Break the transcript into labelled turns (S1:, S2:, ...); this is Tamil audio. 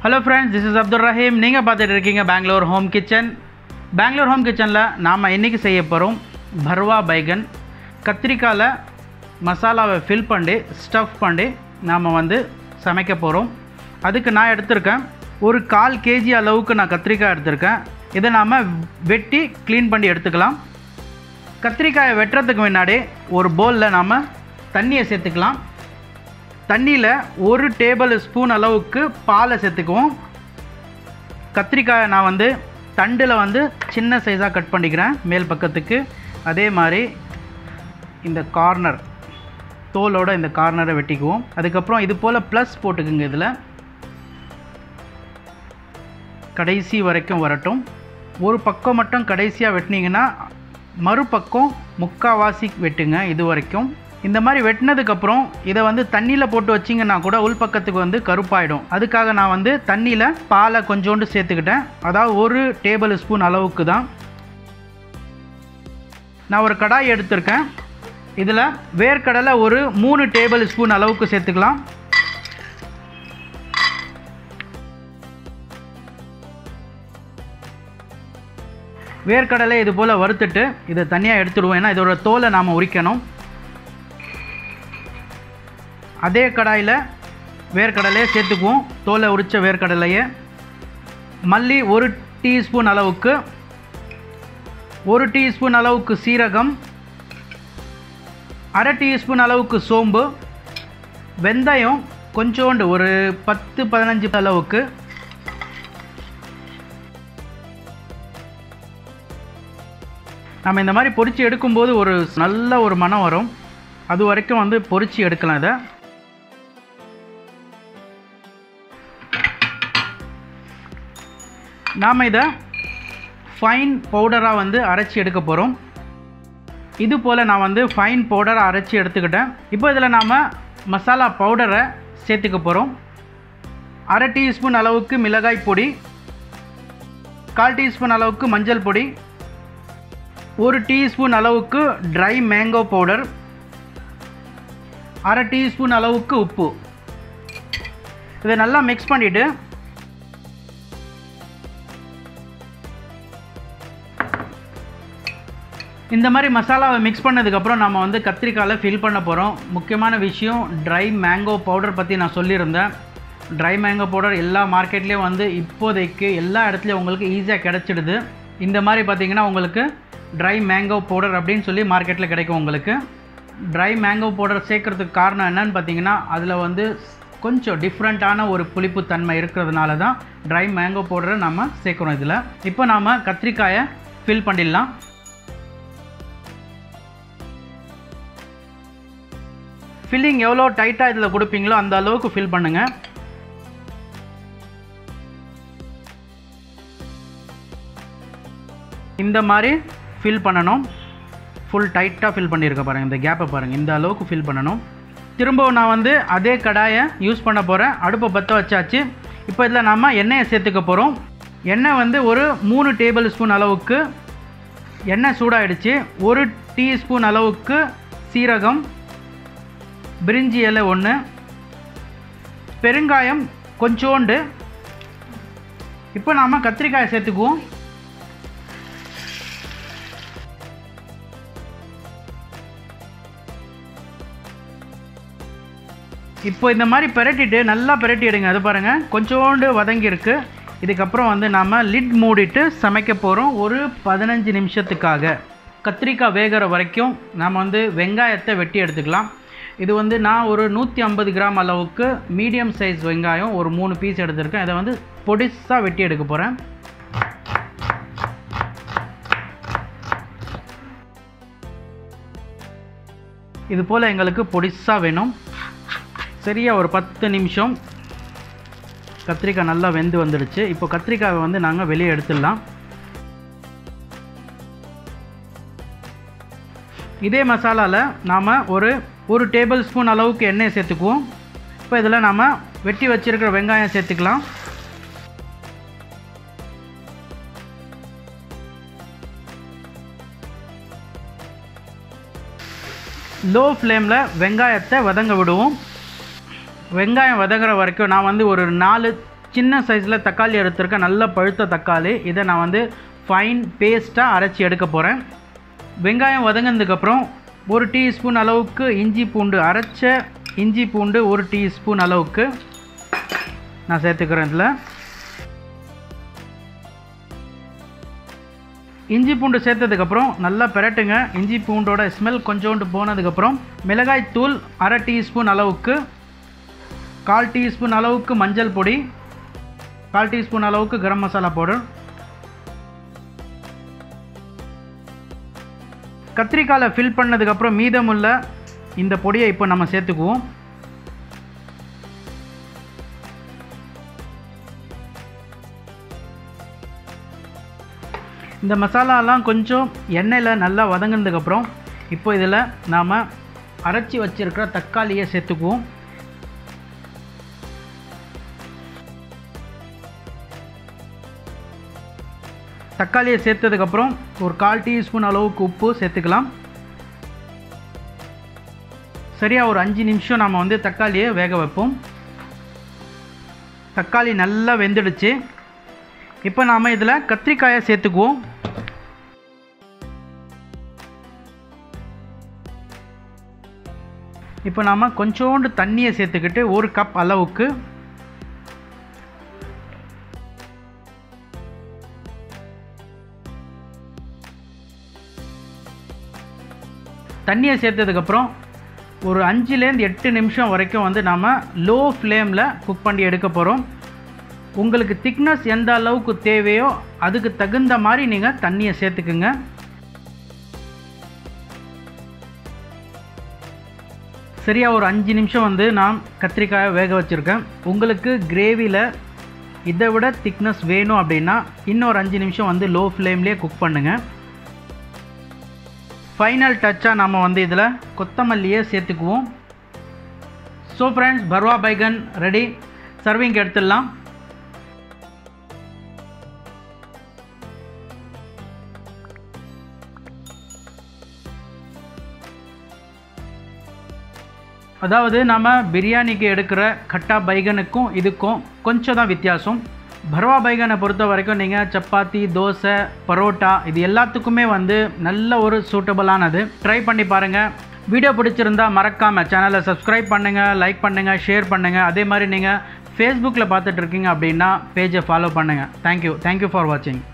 S1: hello friends this is Abdul Rahim நீங்கள் பார்த்துட்டு இருக்கீங்க Bangalore home kitchen Bangalore home கிச்சனில் நாம் இன்றைக்கி செய்ய போகிறோம் பர்வா பைகன் கத்திரிக்காயில் மசாலாவை ஃபில் பண்ணி ஸ்டஃப் பண்ணி நாம் வந்து சமைக்க போகிறோம் அதுக்கு நான் எடுத்திருக்கேன் ஒரு கால் கேஜி அளவுக்கு நான் கத்திரிக்காய் எடுத்திருக்கேன் இதை நாம் வெட்டி க்ளீன் பண்ணி எடுத்துக்கலாம் கத்திரிக்காயை வெட்டுறதுக்கு முன்னாடி ஒரு பவுலில் நாம் தண்ணியை சேர்த்துக்கலாம் தண்ணியில் ஒரு டேபிள் ஸ்பூன் அளவுக்கு பாலை சேர்த்துக்குவோம் கத்திரிக்காயை நான் வந்து தண்டில் வந்து சின்ன சைஸாக கட் பண்ணிக்கிறேன் மேல் பக்கத்துக்கு அதே மாதிரி இந்த கார்னர் தோலோட இந்த கார்னரை வெட்டிக்குவோம் அதுக்கப்புறம் இது போல் ப்ளஸ் போட்டுக்குங்க இதில் கடைசி வரைக்கும் வரட்டும் ஒரு பக்கம் மட்டும் கடைசியாக வெட்டினீங்கன்னா மறுபக்கம் முக்காவாசி வெட்டுங்க இது வரைக்கும் இந்த மாதிரி வெட்டினதுக்கப்புறம் இதை வந்து தண்ணியில் போட்டு வச்சிங்கன்னா கூட உள்பக்கத்துக்கு வந்து கருப்பாயிடும் அதுக்காக நான் வந்து தண்ணியில் பாலை கொஞ்சோண்டு சேர்த்துக்கிட்டேன் அதாவது ஒரு டேபிள் ஸ்பூன் அளவுக்கு தான் நான் ஒரு கடாய் எடுத்திருக்கேன் இதில் வேர்க்கடலை ஒரு மூணு டேபிள் ஸ்பூன் அளவுக்கு சேர்த்துக்கலாம் வேர்க்கடலை இது போல் வறுத்துட்டு இதை தனியாக எடுத்துடுவோம் ஏன்னா இதோட தோலை நாம் உரிக்கணும் அதே கடாயில் வேர்க்கடலையை சேர்த்துக்குவோம் தோலை உரித்த வேர்க்கடலையை மல்லி ஒரு டீஸ்பூன் அளவுக்கு ஒரு டீஸ்பூன் அளவுக்கு சீரகம் அரை டீஸ்பூன் அளவுக்கு சோம்பு வெந்தயம் கொஞ்சோண்டு ஒரு பத்து பதினஞ்சு அளவுக்கு நம்ம இந்த மாதிரி பொரித்து எடுக்கும்போது ஒரு நல்ல ஒரு மனம் வரும் அது வரைக்கும் வந்து பொரித்து எடுக்கலாம் இதை நாம் இதை ஃபைன் பவுடராக வந்து அரைச்சி எடுக்க போகிறோம் இது போல் நான் வந்து ஃபைன் பவுடரை அரைச்சி எடுத்துக்கிட்டேன் இப்போ இதில் நாம் மசாலா பவுடரை சேர்த்துக்க போகிறோம் அரை டீஸ்பூன் அளவுக்கு மிளகாய் பொடி கால் டீஸ்பூன் அளவுக்கு மஞ்சள் பொடி ஒரு டீஸ்பூன் அளவுக்கு ட்ரை மேங்கோ பவுடர் அரை டீஸ்பூன் அளவுக்கு உப்பு இதை நல்லா மிக்ஸ் பண்ணிவிட்டு இந்த மாதிரி மசாலாவை மிக்ஸ் பண்ணதுக்கப்புறம் நம்ம வந்து கத்திரிக்காயில் ஃபில் பண்ண போகிறோம் முக்கியமான விஷயம் ட்ரை மேங்கோ பவுடர் பற்றி நான் சொல்லியிருந்தேன் ட்ரை மேங்கோ பவுடர் எல்லா மார்க்கெட்லேயும் வந்து இப்போதைக்கு எல்லா இடத்துலையும் உங்களுக்கு ஈஸியாக கிடச்சிடுது இந்த மாதிரி பார்த்தீங்கன்னா உங்களுக்கு ட்ரை மேங்கோ பவுடர் அப்படின்னு சொல்லி மார்க்கெட்டில் கிடைக்கும் உங்களுக்கு ட்ரை மேங்கோ பவுடர் சேர்க்குறதுக்கு காரணம் என்னன்னு பார்த்தீங்கன்னா அதில் வந்து கொஞ்சம் டிஃப்ரெண்ட்டான ஒரு புளிப்பு தன்மை இருக்கிறதுனால தான் ட்ரை மேங்கோ பவுடரை நம்ம சேர்க்குறோம் இதில் இப்போ நாம் கத்திரிக்காயை ஃபில் பண்ணிடலாம் ஃபில்லிங் எவ்வளோ டைட்டாக இதில் கொடுப்பீங்களோ அந்த அளவுக்கு ஃபில் பண்ணுங்கள் இந்த மாதிரி ஃபில் பண்ணணும் ஃபுல் டைட்டாக ஃபில் பண்ணியிருக்க பாருங்கள் இந்த கேப்பை பாருங்கள் இந்த அளவுக்கு ஃபில் பண்ணணும் திரும்பவும் நான் வந்து அதே கடாயை யூஸ் பண்ண போகிறேன் அடுப்பை பற்ற வச்சாச்சு இப்போ இதில் நம்ம எண்ணெயை சேர்த்துக்க போகிறோம் எண்ணெய் வந்து ஒரு மூணு டேபிள் ஸ்பூன் அளவுக்கு எண்ணெய் சூடாயிடுச்சு ஒரு டீஸ்பூன் அளவுக்கு சீரகம் பிரிஞ்சி இலை ஒன்று பெருங்காயம் கொஞ்சோண்டு இப்போ நாம் கத்திரிக்காயை சேர்த்துக்குவோம் இப்போ இந்த மாதிரி பிரட்டிட்டு நல்லா பிரட்டி எடுங்க அது பாருங்கள் கொஞ்சோண்டு வதங்கியிருக்கு இதுக்கப்புறம் வந்து நாம் லிட் மூடிட்டு சமைக்க போகிறோம் ஒரு பதினஞ்சு நிமிஷத்துக்காக கத்திரிக்காய் வேகிற வரைக்கும் நாம் வந்து வெங்காயத்தை வெட்டி எடுத்துக்கலாம் இது வந்து நான் ஒரு நூற்றி ஐம்பது கிராம் அளவுக்கு மீடியம் சைஸ் வெங்காயம் ஒரு மூணு பீஸ் எடுத்திருக்கேன் இதை வந்து பொடிசாக வெட்டி எடுக்க போகிறேன் இது போல் எங்களுக்கு பொடிசாக வேணும் சரியாக ஒரு பத்து நிமிஷம் கத்திரிக்காய் நல்லா வெந்து வந்துடுச்சு இப்போ கத்திரிக்காயை வந்து நாங்கள் வெளியே எடுத்துடலாம் இதே மசாலாவில் நாம் ஒரு ஒரு டேபிள் ஸ்பூன் அளவுக்கு எண்ணெய் சேர்த்துக்குவோம் இப்போ இதில் நாம் வெட்டி வச்சுருக்கிற வெங்காயம் சேர்த்துக்கலாம் லோ ஃப்ளேமில் வெங்காயத்தை வதங்க விடுவோம் வெங்காயம் வதங்குற வரைக்கும் நான் வந்து ஒரு நாலு சின்ன சைஸில் தக்காளி எடுத்திருக்கேன் நல்ல பழுத்த தக்காளி இதை நான் வந்து ஃபைன் பேஸ்ட்டாக அரைச்சி எடுக்க போகிறேன் வெங்காயம் வதங்கினதுக்கப்புறம் ஒரு டீஸ்பூன் அளவுக்கு இஞ்சி பூண்டு அரைச்ச இஞ்சி பூண்டு ஒரு டீஸ்பூன் அளவுக்கு நான் சேர்த்துக்கிறேன் இதில் இஞ்சி பூண்டு சேர்த்ததுக்கப்புறம் நல்லா பிரட்டுங்க இஞ்சி பூண்டோட ஸ்மெல் கொஞ்சோண்டு போனதுக்கப்புறம் மிளகாய் தூள் அரை டீஸ்பூன் அளவுக்கு கால் டீஸ்பூன் அளவுக்கு மஞ்சள் பொடி கால் டீஸ்பூன் அளவுக்கு கரம் மசாலா பவுடர் கத்திரிக்காயில் ஃபில் பண்ணதுக்கப்புறம் மீதமுள்ள இந்த பொடியை இப்போ நம்ம சேர்த்துக்குவோம் இந்த மசாலாலாம் கொஞ்சம் எண்ணெயில் நல்லா வதங்கினதுக்கப்புறம் இப்போ இதில் நாம் அரைச்சி வச்சிருக்கிற தக்காளியை சேர்த்துக்குவோம் தக்காளியை சேர்த்ததுக்கப்புறம் ஒரு கால் டீஸ்பூன் அளவுக்கு உப்பு சேர்த்துக்கலாம் சரியாக ஒரு அஞ்சு நிமிஷம் நாம் வந்து தக்காளியை வேக வைப்போம் தக்காளி நல்லா வெந்துடுச்சு இப்போ நாம் இதில் கத்திரிக்காயை சேர்த்துக்குவோம் இப்போ நாம் கொஞ்சோண்டு தண்ணியை சேர்த்துக்கிட்டு ஒரு கப் அளவுக்கு தண்ணியை சேர்த்ததுக்கப்புறம் ஒரு அஞ்சுலேருந்து எட்டு நிமிஷம் வரைக்கும் வந்து நாம் லோ ஃப்ளேமில் குக் பண்ணி எடுக்க போகிறோம் உங்களுக்கு திக்னஸ் எந்த அளவுக்கு தேவையோ அதுக்கு தகுந்த மாதிரி நீங்கள் தண்ணியை சேர்த்துக்குங்க சரியாக ஒரு அஞ்சு நிமிஷம் வந்து நான் கத்திரிக்காயை வேக வச்சுருக்கேன் உங்களுக்கு கிரேவியில் இதை விட திக்னஸ் வேணும் அப்படின்னா இன்னொரு அஞ்சு நிமிஷம் வந்து லோ ஃப்ளேம்லேயே குக் பண்ணுங்கள் ஃபைனல் டச்சாக நம்ம வந்து இதில் கொத்தமல்லியை சேர்த்துக்குவோம் so friends bharwa baingan ready serving எடுத்துடலாம் அதாவது நம்ம பிரியாணிக்கு எடுக்கிற கட்டா பைகனுக்கும் இதுக்கும் கொஞ்சம் தான் வித்தியாசம் பர்வா பைகனை பொறுத்த வரைக்கும் நீங்கள் சப்பாத்தி தோசை பரோட்டா இது எல்லாத்துக்குமே வந்து நல்ல ஒரு சூட்டபுளானது ட்ரை பண்ணி பாருங்கள் வீடியோ பிடிச்சிருந்தா மறக்காமல் சேனலை சப்ஸ்கிரைப் பண்ணுங்கள் லைக் பண்ணுங்கள் ஷேர் பண்ணுங்கள் அதே மாதிரி நீங்கள் ஃபேஸ்புக்கில் பார்த்துட்டு இருக்கீங்க அப்படின்னா பேஜை ஃபாலோ பண்ணுங்கள் தேங்க்யூ தேங்க்யூ ஃபார் வாட்சிங்